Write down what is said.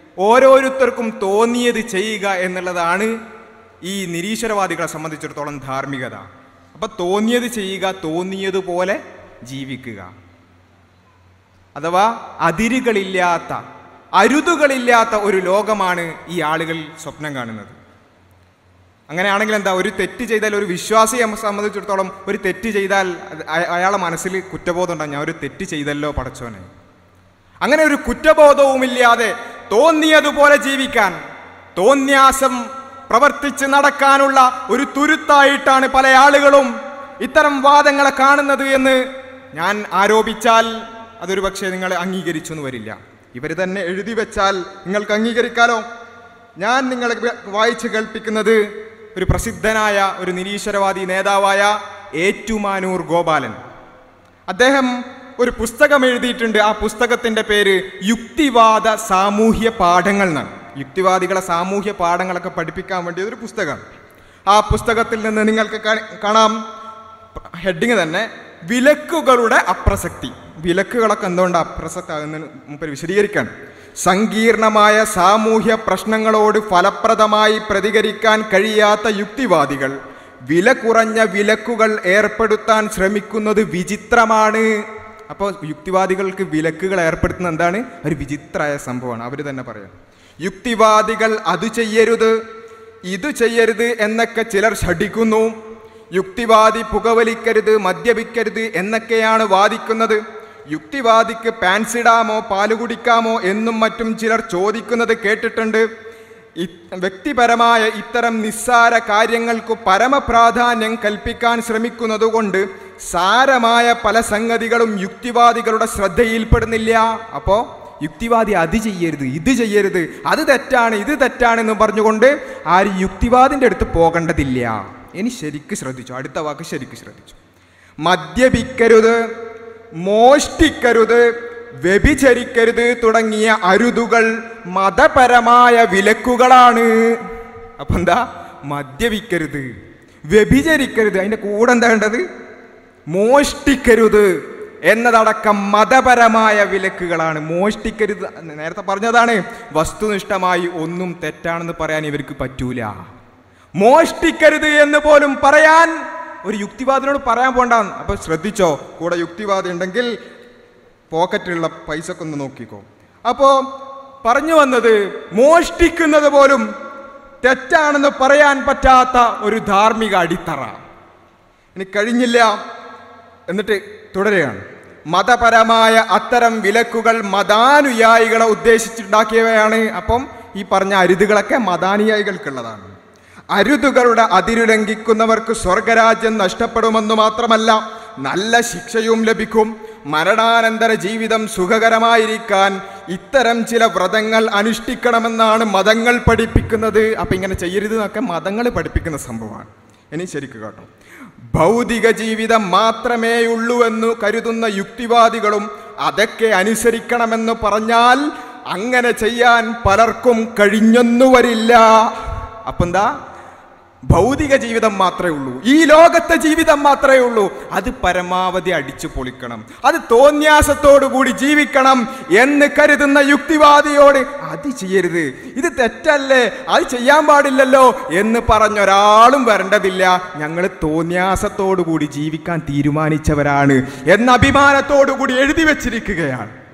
ഓരോരുത്തർക്കും തോന്നിയത് ചെയ്യുക എന്നുള്ളതാണ് ഈ നിരീശ്വരവാദികളെ സംബന്ധിച്ചിടത്തോളം ധാർമ്മികത അപ്പൊ തോന്നിയത് ചെയ്യുക തോന്നിയതുപോലെ ജീവിക്കുക അഥവാ അതിരുകളില്ലാത്ത അരുതുകളില്ലാത്ത ഒരു ലോകമാണ് ഈ ആളുകൾ സ്വപ്നം കാണുന്നത് അങ്ങനെയാണെങ്കിൽ എന്താ ഒരു തെറ്റ് ചെയ്താൽ ഒരു വിശ്വാസിയെ സംബന്ധിച്ചിടത്തോളം ഒരു തെറ്റ് ചെയ്താൽ അത് അയ- അയാളെ മനസ്സിൽ കുറ്റബോധം ഉണ്ടാകും ഞാൻ ഒരു തെറ്റ് ചെയ്തല്ലോ പടച്ചോനെ അങ്ങനെ ഒരു കുറ്റബോധവുമില്ലാതെ തോന്നിയതുപോലെ ജീവിക്കാൻ തോന്യാസം പ്രവർത്തിച്ച് നടക്കാനുള്ള ഒരു തുരുത്തായിട്ടാണ് പല ആളുകളും ഇത്തരം വാദങ്ങളെ കാണുന്നത് എന്ന് ഞാൻ ആരോപിച്ചാൽ അതൊരു പക്ഷേ നിങ്ങൾ അംഗീകരിച്ചു എന്ന് വരില്ല ഇവർ തന്നെ എഴുതി വെച്ചാൽ നിങ്ങൾക്ക് അംഗീകരിക്കാലോ ഞാൻ നിങ്ങളെ വ- വായിച്ച് കേൾപ്പിക്കുന്നത് ഒരു പ്രസിദ്ധനായ ഒരു നിരീശ്വരവാദി നേതാവായ ഏറ്റുമാനൂർ ഗോപാലൻ അദ്ദേഹം ഒരു പുസ്തകം എഴുതിയിട്ടുണ്ട് ആ പുസ്തകത്തിന്റെ പേര് യുക്തിവാദ സാമൂഹ്യ പാഠങ്ങൾ എന്നാണ് യുക്തിവാദികളെ സാമൂഹ്യ പാഠങ്ങളൊക്കെ പഠിപ്പിക്കാൻ വേണ്ടി ഒരു പുസ്തകം ആ പുസ്തകത്തിൽ നിന്ന് നിങ്ങൾക്ക് കാണി- കാണാം ഹെഡിങ് തന്നെ വിലക്കുകളുടെ അപ്രസക്തി വിലക്കുകളൊക്കെ എന്തുകൊണ്ട് അപ്രസക്താകുന്നതിന് മുമ്പ് വിശദീകരിക്കാൻ സങ്കീർണമായ സാമൂഹ്യ പ്രശ്നങ്ങളോട് ഫലപ്രദമായി പ്രതികരിക്കാൻ കഴിയാത്ത യുക്തിവാദികൾ വില കുറഞ്ഞ വിലക്കുകൾ ഏർപ്പെടുത്താൻ ശ്രമിക്കുന്നത് വിചിത്രമാണ് അപ്പോൾ യുക്തിവാദികൾക്ക് വിലക്കുകൾ ഏർപ്പെടുത്തുന്ന എന്താണ് ഒരു വിചിത്രമായ സംഭവമാണ് അവർ തന്നെ പറയാം യുക്തിവാദികൾ അത് ചെയ്യരുത് ഇത് ചെയ്യരുത് എന്നൊക്കെ ചിലർ ഷഠിക്കുന്നു യുക്തിവാദി പുകവലിക്കരുത് മദ്യപിക്കരുത് എന്നൊക്കെയാണ് വാദിക്കുന്നത് യുക്തിവാദിക്ക് പാൻസ് ഇടാമോ പാല് കുടിക്കാമോ എന്നും മറ്റും ചിലർ ചോദിക്കുന്നത് കേട്ടിട്ടുണ്ട് ഇ- വ്യക്തിപരമായ ഇത്തരം നിസ്സാര കാര്യങ്ങൾക്ക് പരമപ്രാധാന്യം കൽപ്പിക്കാൻ ശ്രമിക്കുന്നതുകൊണ്ട് സാരമായ പല സംഗതികളും യുക്തിവാദികളുടെ ശ്രദ്ധയിൽപ്പെടുന്നില്ല അപ്പോ യുക്തിവാദി അത് ചെയ്യരുത് ഇത് ചെയ്യരുത് അത് തെറ്റാണ് ഇത് തെറ്റാണെന്ന് പറഞ്ഞുകൊണ്ട് ആരും യുക്തിവാദിന്റെ അടുത്ത് പോകേണ്ടതില്ല ഇനി ശരിക്ക് ശ്രദ്ധിച്ചു അടുത്ത വാക്ക് ശരിക്ക് ശ്രദ്ധിച്ചു മദ്യപിക്കരുത് മോഷ്ടിക്കരുത് വ്യഭിചരിക്കരുത് തുടങ്ങിയ അരുതുകൾ മതപരമായ വിലക്കുകളാണ് അപ്പൊ എന്താ മദ്യപിക്കരുത് വ്യഭിചരിക്കരുത് അതിന്റെ കൂടെ എന്താ വേണ്ടത് മോഷ്ടിക്കരുത് എന്നതടക്കം മതപരമായ വിലക്കുകളാണ് മോഷ്ടിക്കരുത് നേരത്തെ പറഞ്ഞതാണ് വസ്തുനിഷ്ഠമായി ഒന്നും തെറ്റാണെന്ന് പറയാൻ ഇവർക്ക് പറ്റൂല മോഷ്ടിക്കരുത് എന്ന് പോലും പറയാൻ ഒരു യുക്തിവാദിനോട് പറയാൻ പോണ്ടാന്ന് അപ്പൊ ശ്രദ്ധിച്ചോ കൂടെ യുക്തിവാദി ഉണ്ടെങ്കിൽ പോക്കറ്റിലുള്ള പൈസ ഒക്കെ ഒന്ന് നോക്കിക്കോ അപ്പോ പറഞ്ഞു വന്നത് മോഷ്ടിക്കുന്നത് പോലും തെറ്റാണെന്ന് പറയാൻ പറ്റാത്ത ഒരു ധാർമ്മിക അടിത്തറ ഇനി കഴിഞ്ഞില്ല എന്നിട്ട് തുടരുകയാണ് മതപരമായ അത്തരം വിലക്കുകൾ മതാനുയായികളെ ഉദ്ദേശിച്ചുണ്ടാക്കിയവയാണ് അപ്പം ഈ പറഞ്ഞ അരുതുകളൊക്കെ മതാനുയായികൾക്കുള്ളതാണ് അരുതുകളുടെ അതിരുലംഘിക്കുന്നവർക്ക് സ്വർഗരാജ്യം നഷ്ടപ്പെടുമെന്ന് മാത്രമല്ല നല്ല ശിക്ഷയും ലഭിക്കും മരണാനന്തര ജീവിതം സുഖകരമായിരിക്കാൻ ഇത്തരം ചില വ്രതങ്ങൾ അനുഷ്ഠിക്കണമെന്നാണ് മതങ്ങൾ പഠിപ്പിക്കുന്നത് അപ്പം ഇങ്ങനെ ചെയ്യരുത് എന്നൊക്കെ മതങ്ങൾ പഠിപ്പിക്കുന്ന സംഭവമാണ് ഇനി ശരിക്കും കേട്ടോ ഭൗതിക ജീവിതം മാത്രമേയുള്ളൂ എന്ന് കരുതുന്ന യുക്തിവാദികളും അതൊക്കെ അനുസരിക്കണമെന്ന് പറഞ്ഞാൽ അങ്ങനെ ചെയ്യാൻ പലർക്കും കഴിഞ്ഞെന്നു വരില്ല അപ്പൊ എന്താ ഭൗതിക ജീവിതം മാത്രമേ ഉള്ളൂ ഈ ലോകത്തെ ജീവിതം മാത്രമേ ഉള്ളൂ അത് പരമാവധി അടിച്ചു പൊളിക്കണം അത് തോന്യാസത്തോടു കൂടി ജീവിക്കണം എന്ന് കരുതുന്ന യുക്തിവാദിയോട് അത് ചെയ്യരുത് ഇത് തെറ്റല്ലേ അത് ചെയ്യാൻ പാടില്ലല്ലോ എന്ന് പറഞ്ഞൊരാളും വരേണ്ടതില്ല ഞങ്ങൾ തോന്യാസത്തോടു കൂടി ജീവിക്കാൻ തീരുമാനിച്ചവരാണ് എന്ന അഭിമാനത്തോടു കൂടി എഴുതി വെച്ചിരിക്കുകയാണ്